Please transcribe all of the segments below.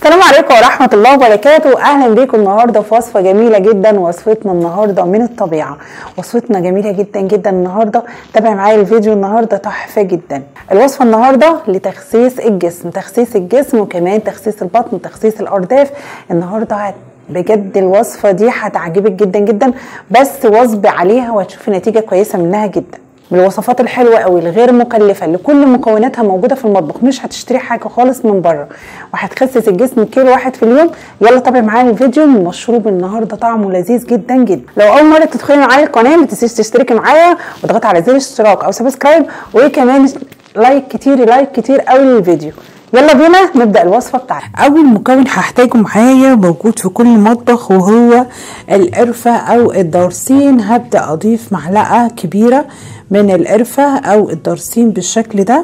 السلام عليكم ورحمة الله وبركاته أهلا بيكم النهاردة في وصفة جميلة جدا وصفتنا النهاردة من الطبيعة وصفتنا جميلة جدا جدا النهاردة تابع معايا الفيديو النهاردة تحفة جدا الوصفة النهاردة لتخسيس الجسم تخسيس الجسم وكمان تخسيس البطن وتخسيس الأرداف النهاردة بجد الوصفة دي هتعجبك جدا جدا بس واظبي عليها وهتشوفي نتيجة كويسة منها جدا من الوصفات الحلوه قوي الغير مكلفه اللي كل مكوناتها موجوده في المطبخ مش هتشتري حاجه خالص من بره وهتخسس الجسم كيلو واحد في اليوم يلا تابع معايا الفيديو المشروب النهارده طعمه لذيذ جدا جدا لو اول مره تدخلي معايا القناه ما تنسيش تشتركي معايا وتضغطي على زر الاشتراك او سبسكرايب وكمان لايك كتير لايك كتير قوي للفيديو يلا بينا نبدا الوصفه بتاعتنا اول مكون هحتاجه معايا موجود في كل مطبخ وهو القرفه او الدارسين هبدا اضيف معلقه كبيره من القرفه او الدارسين بالشكل ده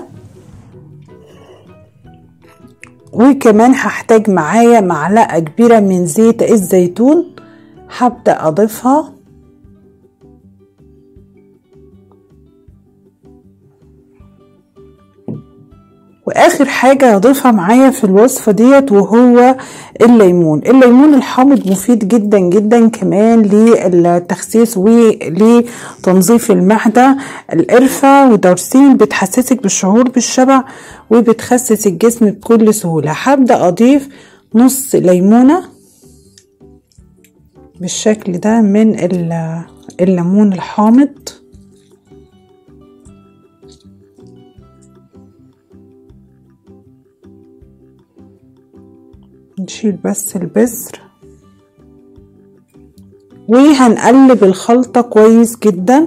وكمان هحتاج معايا معلقه كبيره من زيت الزيتون هبدا اضيفها واخر حاجه هضيفها معايا في الوصفه ديت وهو الليمون الليمون الحامض مفيد جدا جدا كمان للتخسيس ولتنظيف المعده القرفه ودارسين بتحسسك بالشعور بالشبع وبتخسس الجسم بكل سهوله هبدا اضيف نص ليمونه بالشكل ده من الليمون الحامض نشيل بس البذر وهنقلب الخلطة كويس جدا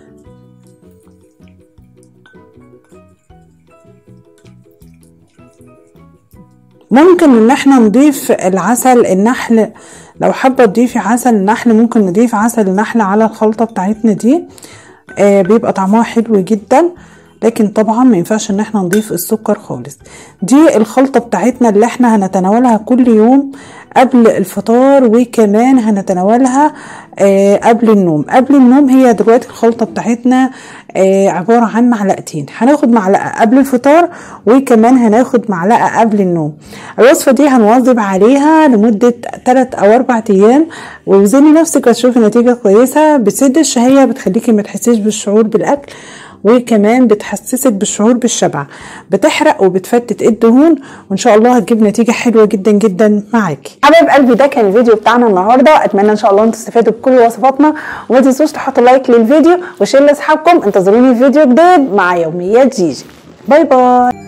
ممكن ان احنا نضيف العسل النحل لو حابة تضيفي عسل النحل ممكن نضيف عسل النحل على الخلطة بتاعتنا دي آه بيبقى طعمها حلو جدا لكن طبعا ما ينفعش ان احنا نضيف السكر خالص دي الخلطة بتاعتنا اللي احنا هنتناولها كل يوم قبل الفطار وكمان هنتناولها آه قبل النوم قبل النوم هي دلوقتي الخلطة بتاعتنا آه عبارة عن معلقتين هناخد معلقة قبل الفطار وكمان هناخد معلقة قبل النوم الوصفة دي هنواظب عليها لمدة 3 او 4 ايام ووزني نفسك هتشوفي نتيجة كويسة بتسد الشهية بتخليكي ما تحسيش بالشعور بالاكل وكمان بتحسسك بالشعور بالشبع بتحرق وبتفتت الدهون وان شاء الله هتجيب نتيجه حلوه جدا جدا معاكي حبايب قلبي ده كان الفيديو بتاعنا النهارده اتمنى ان شاء الله انتوا تستفادوا بكل وصفاتنا وما تنسوش تحطوا لايك للفيديو وشير لاصحابكم انتظروني في فيديو جديد مع يوميات جيجي باي باي